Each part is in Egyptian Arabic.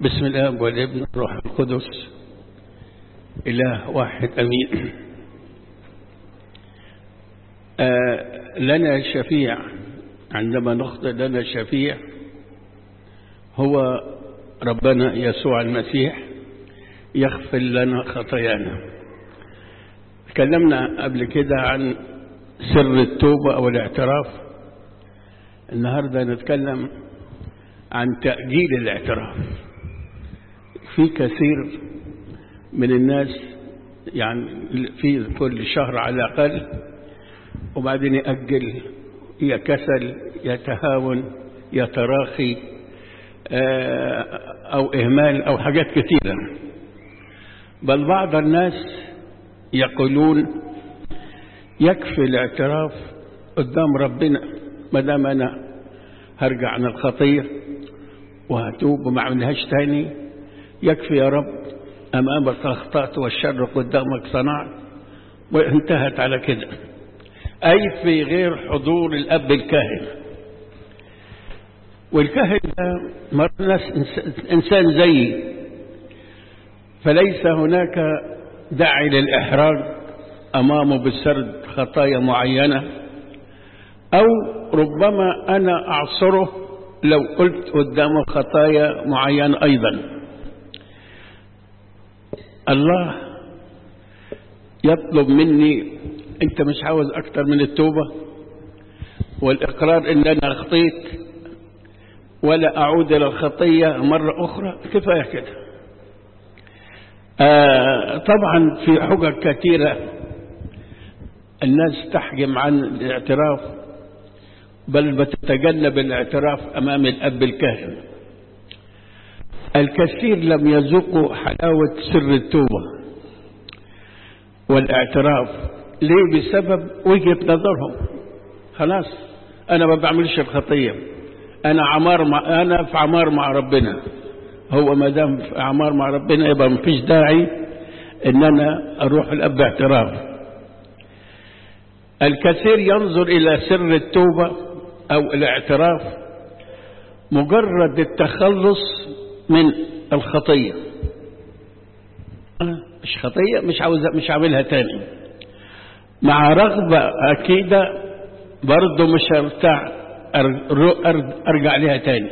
بسم الله والابن الروح القدس إله واحد أمين آه لنا شفيع عندما نخطئ لنا شفيع هو ربنا يسوع المسيح يغفر لنا خطايانا تكلمنا قبل كده عن سر التوبة أو الاعتراف النهاردة نتكلم عن تأجيل الاعتراف في كثير من الناس يعني في كل شهر على الأقل وبعدين يأجل يا كسل يا تهاون يا تراخي أو إهمال أو حاجات كثيرة بل بعض الناس يقولون يكفي الاعتراف قدام ربنا ما دام أنا هرجع عن الخطية وهتوب وما اعملهاش تاني يكفي يا رب أمامك أخطأت والشر قدامك صنعت وانتهت على كده أي في غير حضور الأب الكاهن والكاهن ده مرة إنسان زيي فليس هناك داعي للإحراج أمامه بسرد خطايا معينة أو ربما أنا أعصره لو قلت قدامه خطايا معينة أيضا الله يطلب مني أنت مش عاوز أكتر من التوبة والإقرار أن أنا أخطيت ولا أعود إلى الخطية مرة أخرى كفاية كده آه طبعا في حجج كثيرة الناس تحجم عن الاعتراف بل بتتجنب الاعتراف أمام الأب الكاهن الكثير لم يذوقوا حلاوة سر التوبة والاعتراف ليه بسبب وجهة نظرهم خلاص أنا ما بعملش الخطية أنا عمار مع أنا في عمار مع ربنا هو ما دام في عمار مع ربنا يبقى ما فيش داعي إن أنا أروح الأب اعتراف الكثير ينظر إلى سر التوبة أو الاعتراف مجرد التخلص من الخطية مش خطية مش عاوز مش عاملها تاني مع رغبة أكيدة برضه مش هرتاح أرجع لها تاني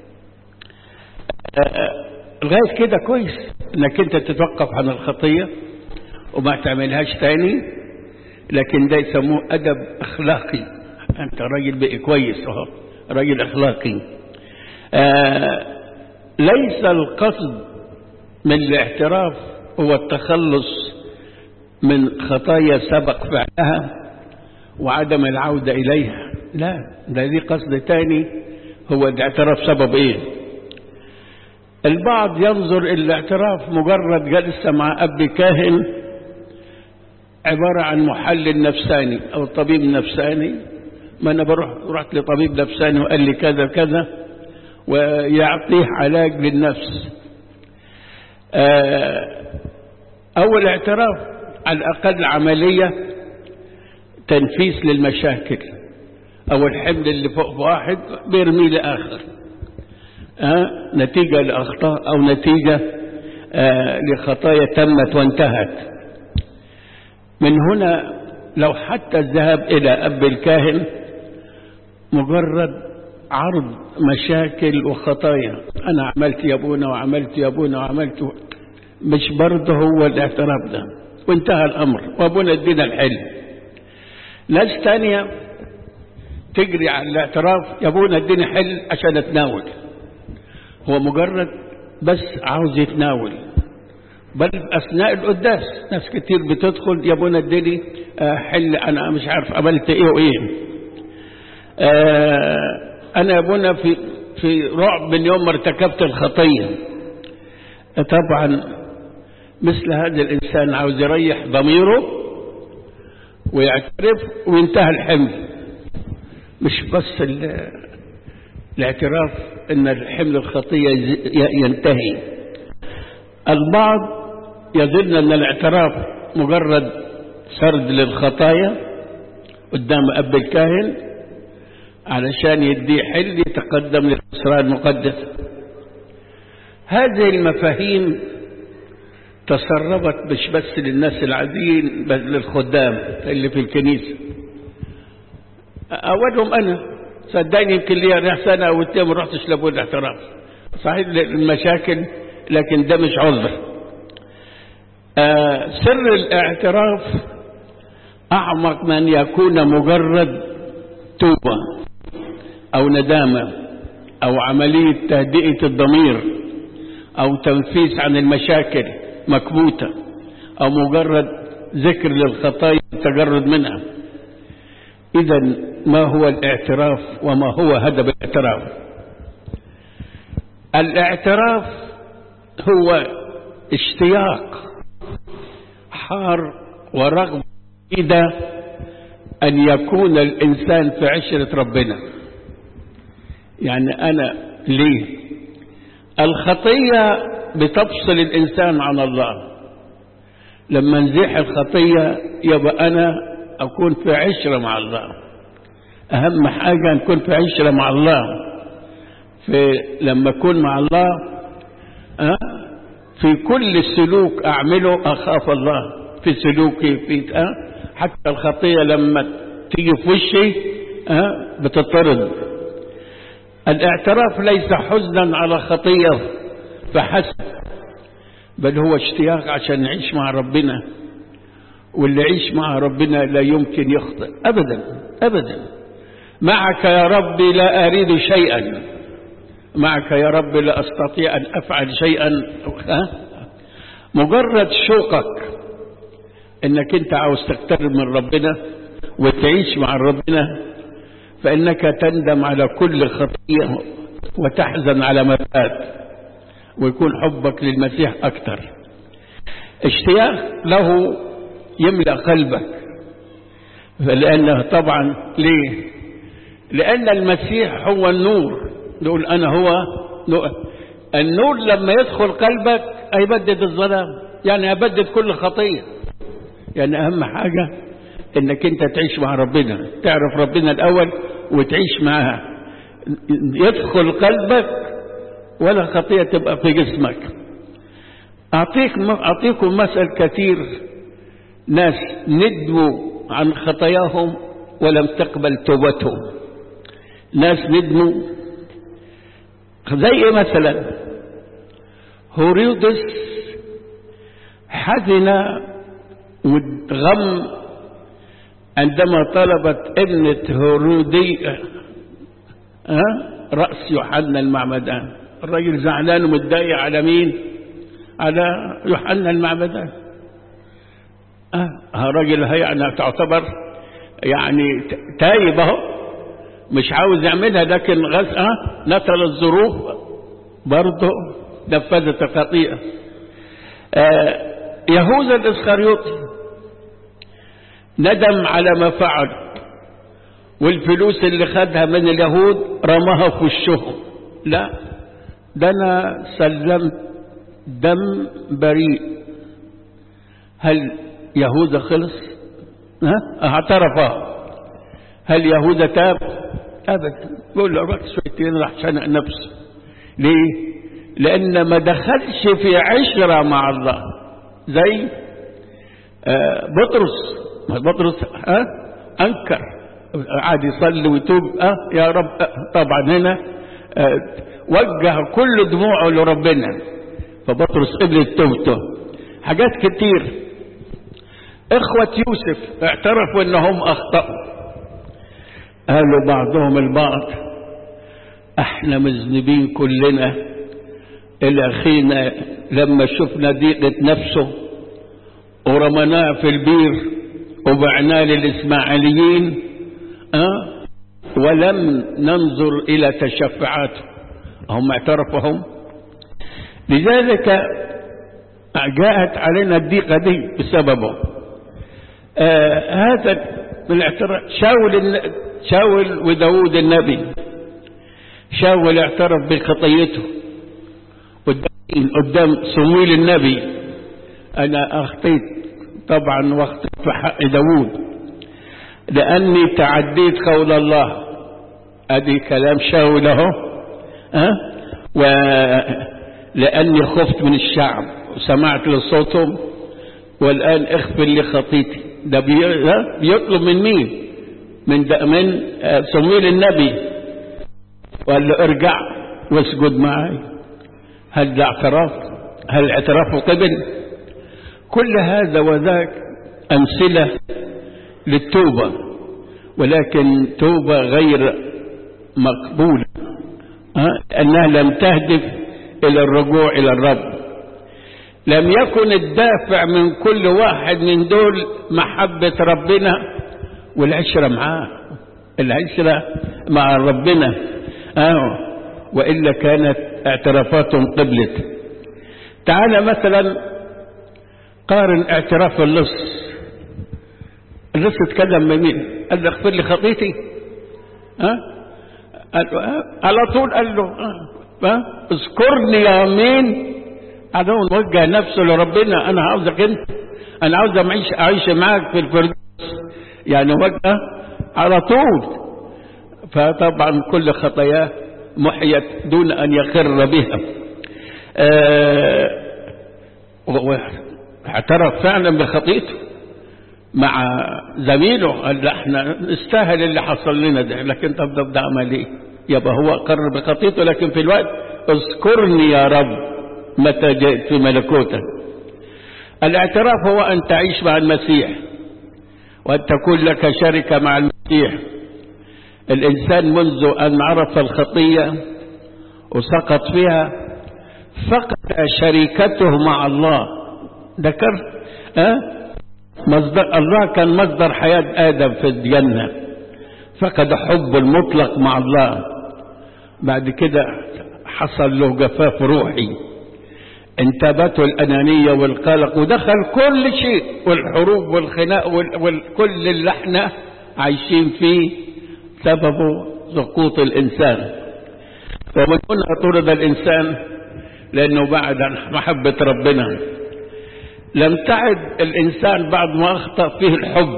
لغاية كده كويس انك انت تتوقف عن الخطية وما تعملهاش تاني لكن ده يسموه أدب أخلاقي أنت راجل بقي كويس اهو راجل أخلاقي آه ليس القصد من الاعتراف هو التخلص من خطايا سبق فعلها وعدم العودة إليها لا ده دي قصد تاني هو الاعتراف سبب ايه البعض ينظر إلى الاعتراف مجرد جلسة مع أب كاهن عبارة عن محلل نفساني أو طبيب نفساني ما أنا بروح رحت لطبيب نفساني وقال لي كذا كذا ويعطيه علاج للنفس أو الاعتراف على الأقل عملية تنفيس للمشاكل أو الحمل اللي فوق واحد بيرميه لآخر أه؟ نتيجة لأخطاء أو نتيجة أه لخطايا تمت وانتهت من هنا لو حتى الذهاب إلى أب الكاهن مجرد عرض مشاكل وخطايا أنا عملت يا أبونا وعملت يا أبونا وعملت مش برضه هو الاعتراف ده وانتهى الأمر وأبونا ادينا الحل ناس تانية تجري على الاعتراف يا أبونا اديني حل عشان اتناول هو مجرد بس عاوز يتناول بل أثناء القداس ناس كتير بتدخل يا ابونا اديني حل أنا مش عارف عملت إيه وإيه أنا يا ابونا في في رعب من يوم ما ارتكبت الخطية طبعا مثل هذا الإنسان عاوز يريح ضميره ويعترف وينتهى الحمل مش بس الاعتراف ان الحمل الخطية ينتهي البعض يظن ان الاعتراف مجرد سرد للخطايا قدام اب الكاهن علشان يديه حل يتقدم للأسرار المقدسة هذه المفاهيم تسربت مش بس للناس العاديين بل للخدام اللي في الكنيسة أولهم أنا صدقني يمكن لي سنة أو اتنين ما رحتش لابد الاعتراف صحيح المشاكل لكن ده مش عذر آه سر الاعتراف أعمق من يكون مجرد توبة أو ندامة أو عملية تهدئة الضمير أو تنفيس عن المشاكل مكبوتة أو مجرد ذكر للخطايا التجرد منها إذا ما هو الاعتراف وما هو هدف الاعتراف الاعتراف هو اشتياق حار ورغبة إذا أن يكون الإنسان في عشرة ربنا يعني أنا ليه الخطية بتفصل الإنسان عن الله لما نزيح الخطية يبقى أنا أكون في عشرة مع الله أهم حاجة نكون في عشرة مع الله في لما أكون مع الله أه في كل سلوك أعمله أخاف الله في سلوكي في أه حتى الخطية لما تيجي في وشي أه بتطرد الاعتراف ليس حزنا على خطية فحسب بل هو اشتياق عشان نعيش مع ربنا واللي يعيش مع ربنا لا يمكن يخطئ أبدا أبدا معك يا ربي لا أريد شيئا معك يا رب لا أستطيع أن أفعل شيئا مجرد شوقك انك انت عاوز تقترب من ربنا وتعيش مع ربنا فانك تندم على كل خطيئة وتحزن على ما فات ويكون حبك للمسيح اكتر اشتياق له يملأ قلبك لانه طبعا ليه لان المسيح هو النور نقول انا هو نور. النور لما يدخل قلبك هيبدد الظلام يعني هيبدد كل خطيه يعني أهم حاجة إنك أنت تعيش مع ربنا تعرف ربنا الأول وتعيش معاه يدخل قلبك ولا خطية تبقى في جسمك أعطيك أعطيكم مثل كثير ناس ندموا عن خطاياهم ولم تقبل توبتهم ناس ندموا زي مثلا هوريودس حزن والغم عندما طلبت ابنة هرودي أه؟ رأس يوحنا المعمدان الراجل زعلان ومتضايق على مين على يوحنا المعمدان اه راجل هي يعني تعتبر يعني تايب اهو مش عاوز يعملها لكن غز اه نتل الظروف برضه نفذت الخطيئه آه يهوذا الاسخريوطي ندم على ما فعل والفلوس اللي خدها من اليهود رماها في وشهم لا ده انا سلمت دم بريء هل يهوذا خلص ها اعترف هل يهوذا تاب ابدا يقول له رحت شويتين راح شنق نفسه ليه لان ما دخلش في عشره مع الله زي آه بطرس بطرس ها انكر عاد يصلي ويتوب اه يا رب آه طبعا هنا آه وجه كل دموعه لربنا فبطرس قبل توبته حاجات كتير اخوة يوسف اعترفوا انهم اخطأوا قالوا بعضهم البعض احنا مذنبين كلنا الاخينا لما شفنا ضيقة نفسه ورمناه في البير وبعناه للإسماعيليين أه؟ ولم ننظر إلى تشفعاته هم اعترفوا هم لذلك جاءت علينا الضيقة دي بسببه آه هذا بالاعتراف شاول شاول وداود النبي شاول اعترف بخطيته قدام قدام صمويل النبي انا اخطيت طبعا واخطيت في حق داود لاني تعديت قول الله ادي كلام شاول اهو ها لأني خفت من الشعب وسمعت لصوتهم والآن اغفر لي خطيتي ده بيطلب من مين من ده من صمويل النبي وقال له ارجع واسجد معي هل ده اعتراف هل الاعتراف قبل كل هذا وذاك أمثلة للتوبة ولكن توبة غير مقبولة أنها لم تهدف إلى الرجوع إلى الرب لم يكن الدافع من كل واحد من دول محبة ربنا والعشرة معاه العشرة مع ربنا آه وإلا كانت اعترافاتهم قبلت تعال مثلا قارن اعتراف اللص اللص اتكلم بمين قال له اغفر لي خطيتي ها أه؟ على طول قال له أه؟ اذكرني يا مين عدو وجه نفسه لربنا انا عاوزك انت انا عاوز اعيش اعيش معاك في الفردوس يعني وجه على طول فطبعا كل خطاياه محيت دون ان يقر بها آه اعترف فعلا بخطيئته مع زميله قال لا احنا نستاهل اللي حصل لنا ده لكن طب ده عمل ايه يبقى هو قر بخطيئته لكن في الوقت اذكرني يا رب متى جئت في ملكوتك الاعتراف هو أن تعيش مع المسيح وأن تكون لك شركة مع المسيح الإنسان منذ أن عرف الخطية وسقط فيها فقد شركته مع الله ذكر أه؟ مصدر الله كان مصدر حياة آدم في الجنة فقد حب المطلق مع الله بعد كده حصل له جفاف روحي انتابته الأنانية والقلق ودخل كل شيء والحروب والخناق وكل اللي احنا عايشين فيه سببه سقوط الإنسان ومن هنا طرد الإنسان لأنه بعد عن محبة ربنا لم تعد الإنسان بعد ما أخطأ فيه الحب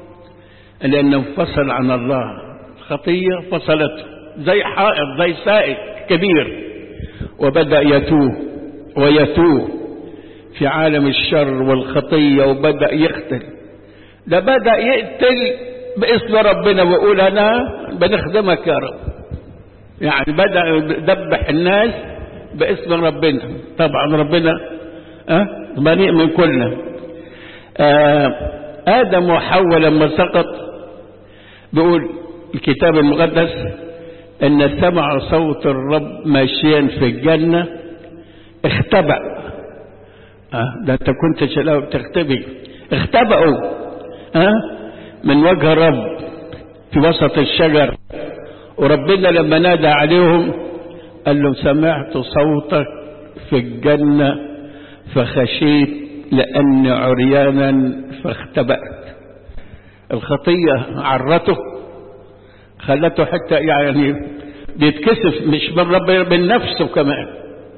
لأنه فصل عن الله خطية فصلته زي حائط زي سائق كبير وبدأ يتوه ويتوه في عالم الشر والخطية وبدأ يقتل ده بدأ يقتل باسم ربنا ويقول أنا بنخدمك يا رب يعني بدأ يذبح الناس باسم ربنا طبعا ربنا أه بريء من كلنا آه آدم وحواء لما سقط بيقول الكتاب المقدس أن سمع صوت الرب ماشيا في الجنة اختبأ آه ده انت كنت شلاوي بتختبئ اختبأوا آه من وجه الرب في وسط الشجر وربنا لما نادى عليهم قال لهم سمعت صوتك في الجنة فخشيت لأني عريانا فاختبأت الخطية عرته خلته حتى يعني بيتكسف مش من ربنا من نفسه كمان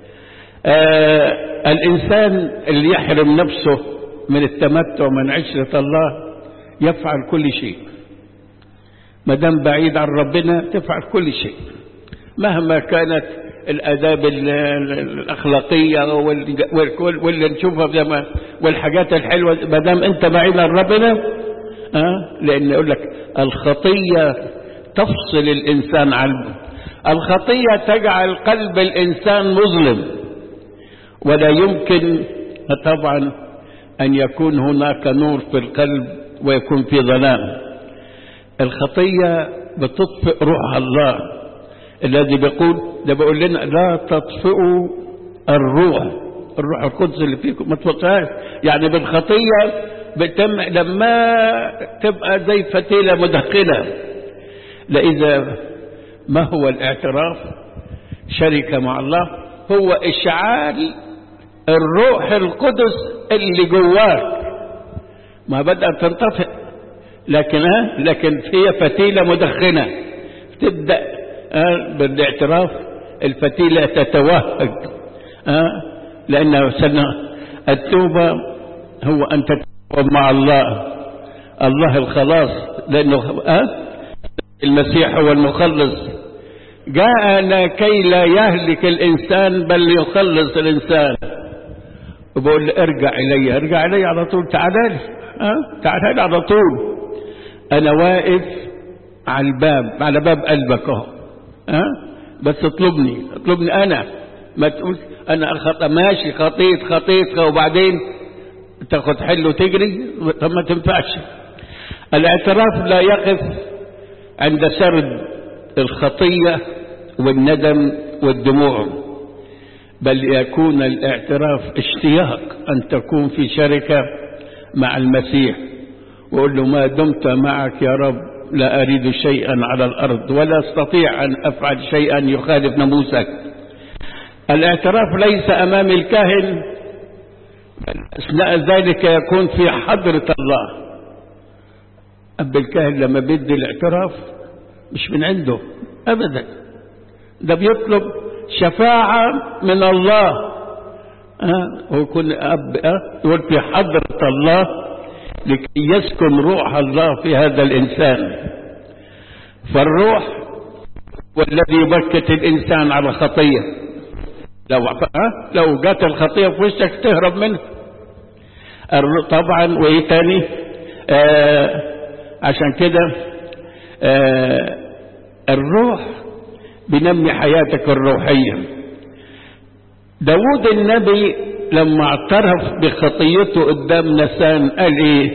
آه الإنسان اللي يحرم نفسه من التمتع من عشرة الله يفعل كل شيء ما دام بعيد عن ربنا تفعل كل شيء مهما كانت الآداب الأخلاقية واللي نشوفها والحاجات الحلوة ما دام أنت بعيد عن ربنا أه؟ لأن يقول لك الخطية تفصل الإنسان عنه الخطية تجعل قلب الإنسان مظلم ولا يمكن طبعا أن يكون هناك نور في القلب ويكون في ظلام الخطية بتطفئ روح الله الذي بيقول ده بيقول لنا لا تطفئوا الروح الروح القدس اللي فيكم ما تطفئهاش يعني بالخطية بتم لما تبقى زي فتيلة مدخنة لإذا ما هو الاعتراف شركة مع الله هو إشعال الروح القدس اللي جواك ما بدأت تنطفئ لكن ها لكن هي فتيلة مدخنة تبدأ آه بالاعتراف الفتيلة تتوهج آه لأن سنة التوبة هو أن تتوب مع الله الله الخلاص لأنه آه المسيح هو المخلص جاء لكي لا يهلك الإنسان بل يخلص الإنسان وبقول له ارجع إلي ارجع إلي على طول تعال لي ها تعال لي على طول أنا واقف على الباب على باب قلبك أهو ها بس اطلبني اطلبني أنا ما تقول أنا خط... ماشي خطيت خطيت وبعدين تاخد حل وتجري طب ما تنفعش الاعتراف لا يقف عند سرد الخطية والندم والدموع بل يكون الاعتراف اشتياق أن تكون في شركة مع المسيح وقل له ما دمت معك يا رب لا أريد شيئا على الأرض ولا أستطيع أن أفعل شيئا يخالف ناموسك الاعتراف ليس أمام الكاهن بل أثناء ذلك يكون في حضرة الله أب الكاهن لما بيدي الاعتراف مش من عنده أبدا ده بيطلب شفاعة من الله أه؟ ويكون أب أه؟ يقول في حضرة الله لكي يسكن روح الله في هذا الإنسان فالروح والذي يبكت الإنسان على خطية لو أه؟ لو جات الخطية في وشك تهرب منها طبعا وإيه تاني آه عشان كده آه الروح بنمي حياتك الروحية داود النبي لما اعترف بخطيته قدام نسان قال ايه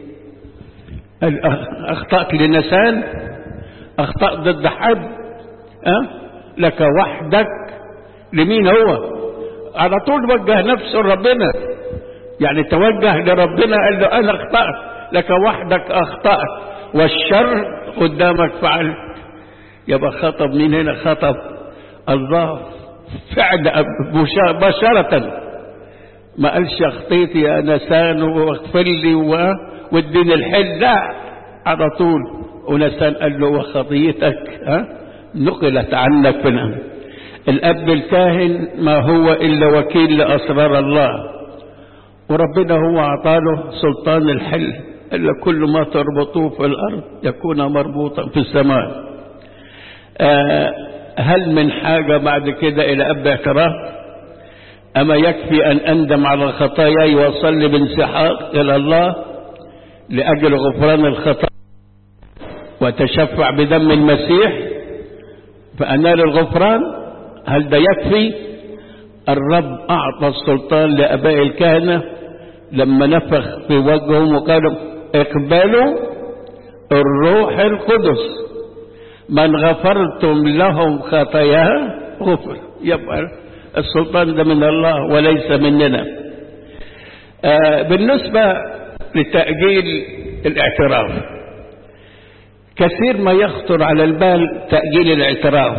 قال اخطأت لنسان اخطأت ضد حد أه؟ لك وحدك لمين هو على طول وجه نفسه لربنا يعني توجه لربنا قال له انا اخطأت لك وحدك اخطأت والشر قدامك فعلت يبقى خطب مين هنا خطب الله فعل مباشرة ما قالش اخطيتي يا نسان واغفر لي واديني الحل لا على طول ونسان قال له وخطيتك ها نقلت عنك من الاب الكاهن ما هو الا وكيل لاسرار الله وربنا هو اعطاله سلطان الحل الا كل ما تربطوه في الارض يكون مربوطا في السماء آه هل من حاجة بعد كده إلى أب اعتراف أما يكفي أن أندم على خطاياي وأصلي بانسحاق إلى الله لأجل غفران الخطايا وتشفع بدم المسيح فأنال الغفران هل ده يكفي الرب أعطى السلطان لأباء الكهنة لما نفخ في وجههم وقالوا اقبلوا الروح القدس من غفرتم لهم خطاياها غفر يبقى السلطان ده من الله وليس مننا آه بالنسبة لتأجيل الاعتراف كثير ما يخطر على البال تأجيل الاعتراف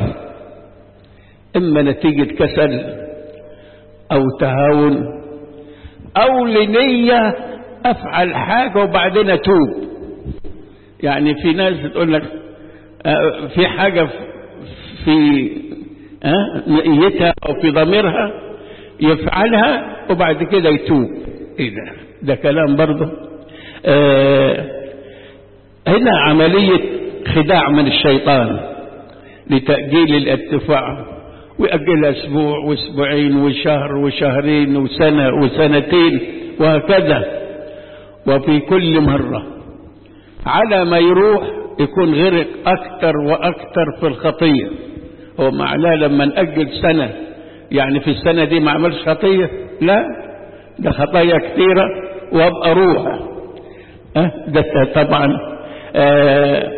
إما نتيجة كسل أو تهاون أو لنية أفعل حاجة وبعدين أتوب يعني في ناس تقول لك في حاجة في نيتها أو في ضميرها يفعلها وبعد كده يتوب إيه ده ده كلام برضه آه هنا عملية خداع من الشيطان لتأجيل الارتفاع ويأجلها أسبوع وأسبوعين وشهر وشهرين وسنة وسنتين وهكذا وفي كل مرة على ما يروح يكون غرق أكثر وأكثر في الخطية هو معناه لما نأجل سنة يعني في السنة دي ما عملش خطية لا ده خطايا كثيرة وابقى أروح أه ده طبعا آه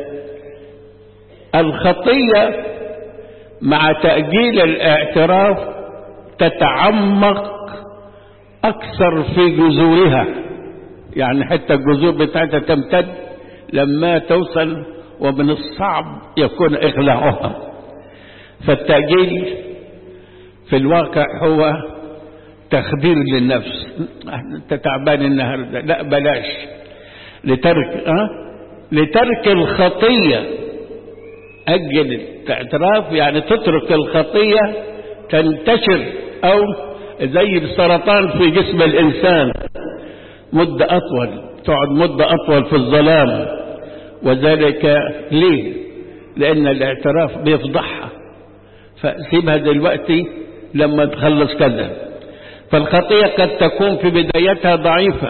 الخطية مع تأجيل الاعتراف تتعمق أكثر في جذورها يعني حتى الجذور بتاعتها تمتد لما توصل ومن الصعب يكون إخلاعها فالتأجيل في الواقع هو تخدير للنفس انت تعبان النهارده لا بلاش لترك أه؟ لترك الخطية أجل الاعتراف يعني تترك الخطية تنتشر أو زي السرطان في جسم الإنسان مدة أطول تقعد مدة أطول في الظلام وذلك ليه لأن الاعتراف بيفضحها فسيبها دلوقتي لما تخلص كذا فالخطية قد تكون في بدايتها ضعيفة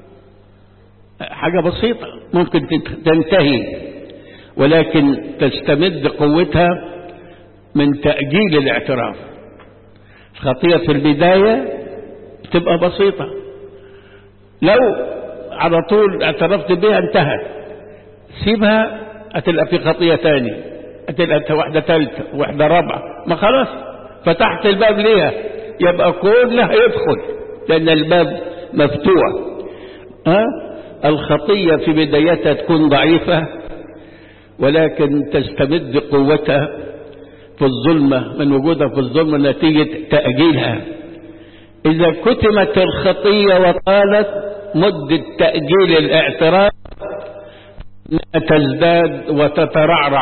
حاجة بسيطة ممكن تنتهي ولكن تستمد قوتها من تأجيل الاعتراف الخطية في البداية تبقى بسيطة لو على طول اعترفت بها انتهت سيبها هتلقى في خطية تاني هتلقى واحدة ثالثة واحدة رابعة ما خلاص فتحت الباب ليها يبقى كلها يدخل لأن الباب مفتوح أه؟ الخطية في بدايتها تكون ضعيفة ولكن تستمد قوتها في الظلمة من وجودها في الظلمة نتيجة تأجيلها إذا كتمت الخطية وطالت مدة تأجيل الاعتراف تزداد وتترعرع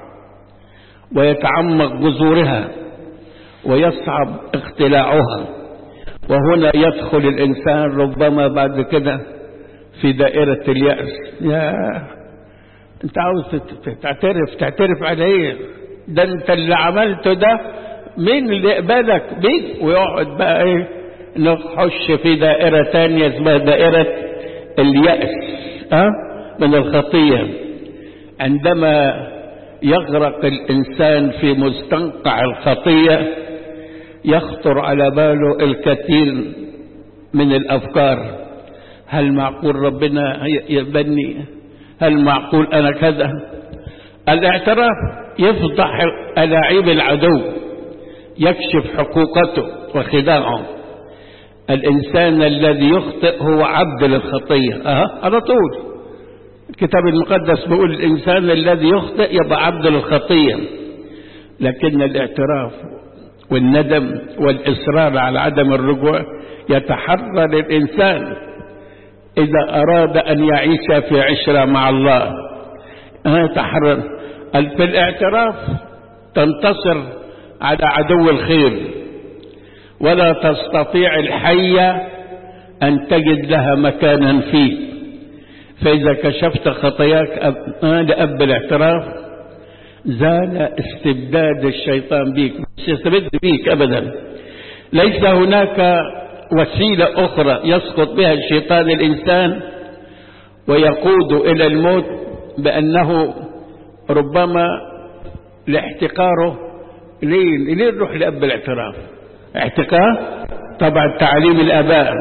ويتعمق جذورها ويصعب اقتلاعها وهنا يدخل الإنسان ربما بعد كده في دائرة اليأس يا انت عاوز تعترف تعترف على ايه ده انت اللي عملته ده مين اللي يقبلك مين ويقعد بقى ايه نخش في دائرة تانية اسمها دائرة اليأس أه؟ من الخطية عندما يغرق الإنسان في مستنقع الخطية يخطر على باله الكثير من الأفكار هل معقول ربنا يبني هل معقول أنا كذا الاعتراف يفضح ألاعيب العدو يكشف حقوقته وخداعه الإنسان الذي يخطئ هو عبد للخطية أه على طول الكتاب المقدس بيقول الإنسان الذي يخطئ يبقى عبد للخطية لكن الاعتراف والندم والإصرار على عدم الرجوع يتحرر الإنسان إذا أراد أن يعيش في عشرة مع الله يتحرر في الاعتراف تنتصر على عدو الخير ولا تستطيع الحية أن تجد لها مكانا فيه فإذا كشفت خطاياك لأب الاعتراف زال استبداد الشيطان بيك مش يستبد بيك أبدا ليس هناك وسيلة أخرى يسقط بها الشيطان الإنسان ويقود إلى الموت بأنه ربما لاحتقاره ليه ليه نروح لأب الاعتراف احتقار طبعا تعليم الآباء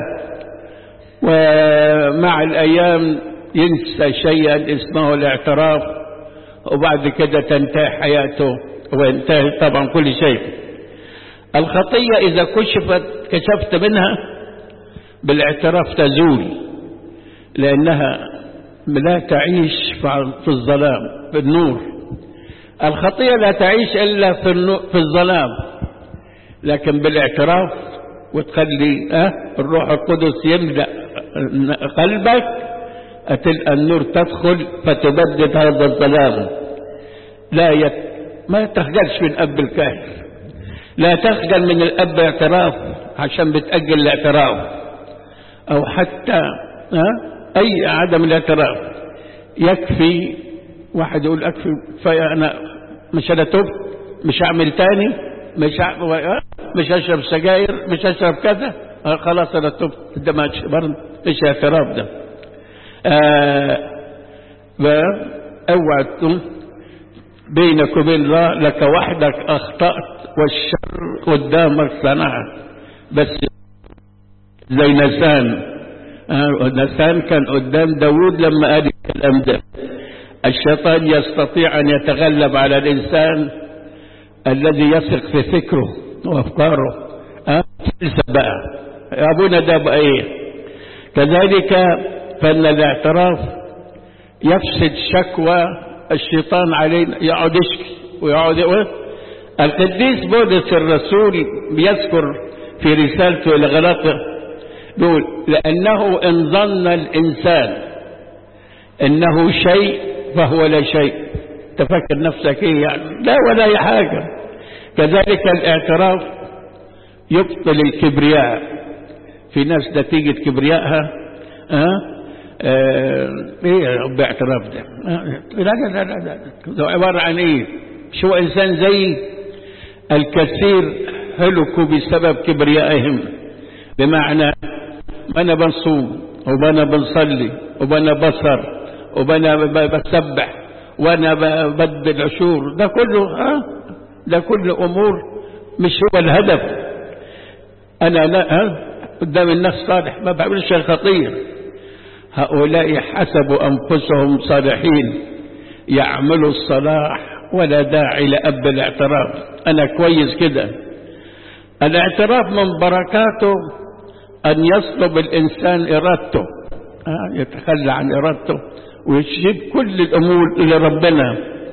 ومع الأيام ينسى شيئا اسمه الاعتراف وبعد كده تنتهي حياته وينتهي طبعا كل شيء الخطية إذا كشفت كشفت منها بالاعتراف تزول لأنها لا تعيش في الظلام في النور الخطية لا تعيش إلا في, في الظلام لكن بالاعتراف وتخلي أه الروح القدس يملأ قلبك أتلقى النور تدخل فتبدد هذا الظلام لا يت... ما تخجلش من أب الكاهن لا تخجل من الأب اعتراف عشان بتأجل الاعتراف أو حتى أه؟ أي عدم الاعتراف يكفي واحد يقول أكفي فأنا مش أنا تبت مش هعمل تاني مش مش هشرب سجاير مش هشرب كذا آه خلاص انا تبت ده ما برضه مش اعتراف ده آه اوعى بينك وبين الله لك وحدك اخطات والشر قدامك صنعت بس زي نسان آه نسان كان قدام داود لما قال الكلام ده الشيطان يستطيع ان يتغلب على الانسان الذي يثق في فكره وافكاره أه؟ بقى ابونا ده بقى ايه كذلك فان الاعتراف يفسد شكوى الشيطان علينا يقعد يشكي ويقعد يقول القديس بولس الرسول بيذكر في رسالته الى غلاطه يقول لانه ان ظن الانسان انه شيء فهو لا شيء تفكر نفسك ايه يعني لا ولا اي حاجه كذلك الاعتراف يبطل الكبرياء في ناس نتيجة كبريائها أه؟ أه ايه يا رب اعتراف ده أه لا لا لا لا ده عبارة عن ايه شو انسان زي الكثير هلكوا بسبب كبريائهم بمعنى ما أنا بنصوم وأنا بنصلي وأنا بصر وأنا بسبح وأنا بدل عشور ده كله ها ده كل أمور مش هو الهدف أنا لا ها قدام الناس صالح ما بعملش شيء خطير هؤلاء حسبوا أنفسهم صالحين يعملوا الصلاح ولا داعي لأب الاعتراف أنا كويس كده الاعتراف من بركاته أن يصلب الإنسان إرادته يتخلى عن إرادته ويشيب كل الأمور لربنا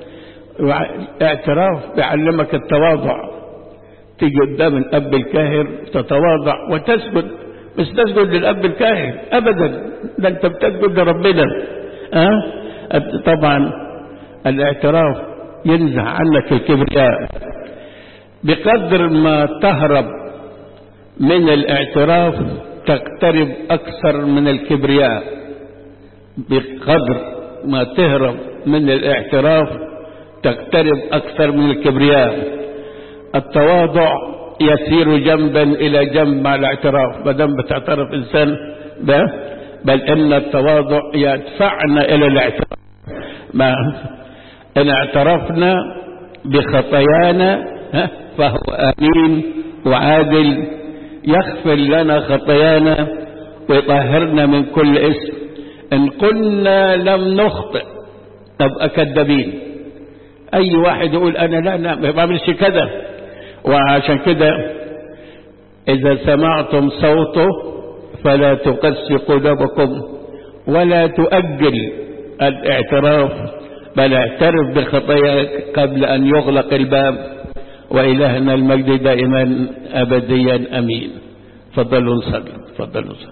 اعتراف بيعلمك التواضع تيجي قدام الأب الكاهر تتواضع وتسجد مش تسجد للأب الكاهن أبدا ده أنت بتسجد لربنا أه؟ طبعا الاعتراف ينزع عنك الكبرياء بقدر ما تهرب من الاعتراف تقترب أكثر من الكبرياء بقدر ما تهرب من الاعتراف تقترب أكثر من الكبرياء التواضع يسير جنبا إلى جنب مع الاعتراف ما دام بتعترف إنسان ده بل إن التواضع يدفعنا إلى الاعتراف ما إن اعترفنا بخطايانا فهو أمين وعادل يغفر لنا خطايانا ويطهرنا من كل اسم إن قلنا لم نخطئ نبقى كذابين أي واحد يقول أنا لا لا ما بعملش كذا وعشان كده إذا سمعتم صوته فلا تقسي قلوبكم ولا تؤجل الاعتراف بل اعترف بخطاياك قبل أن يغلق الباب وإلهنا المجد دائما أبديا أمين فضلوا نصلي فضلوا نصلي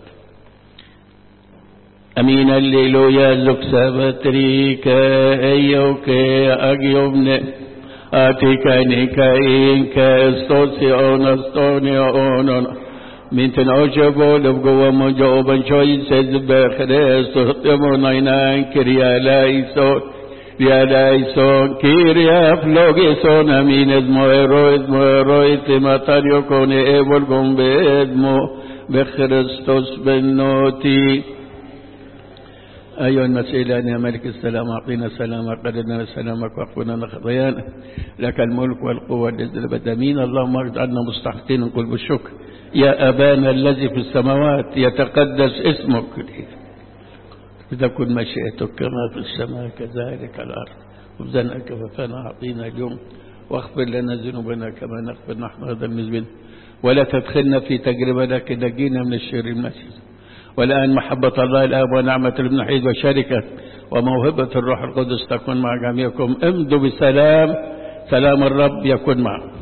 أمين الليلويا زك سبتريك أيوك أجيوبن آتيكا نيكاين كاستوسي أونستوني أونون من تنعجبوا لبقوا مجوبا شوي سيزبر خريستو تمونينان كريا لايسو يا لايسون كيريا فلوغيسون امين ادمو ايرو ادمو ايرو اتماتاريو كوني ايبول قوم بادمو بخريستوس بنوتي أيها المسيح يا ملك السلام أعطينا السلام أقدرنا سلامك وأقونا خطايانا لك الملك والقوة والعزة أمين اللهم اجعلنا مستحقين كل بالشكر يا أبانا الذي في السماوات يتقدس اسمك تكن مشيئتك كما في السماء كذلك الأرض خبزنا كففنا أعطينا اليوم واغفر لنا ذنوبنا كما نغفر نحن هذا المذنبين ولا تدخلنا في تجربة لكن نجينا من الشر المسيح والآن محبة الله الآب ونعمة الابن الوحيد وشركة وموهبة الروح القدس تكون مع جميعكم امضوا بسلام سلام الرب يكون معكم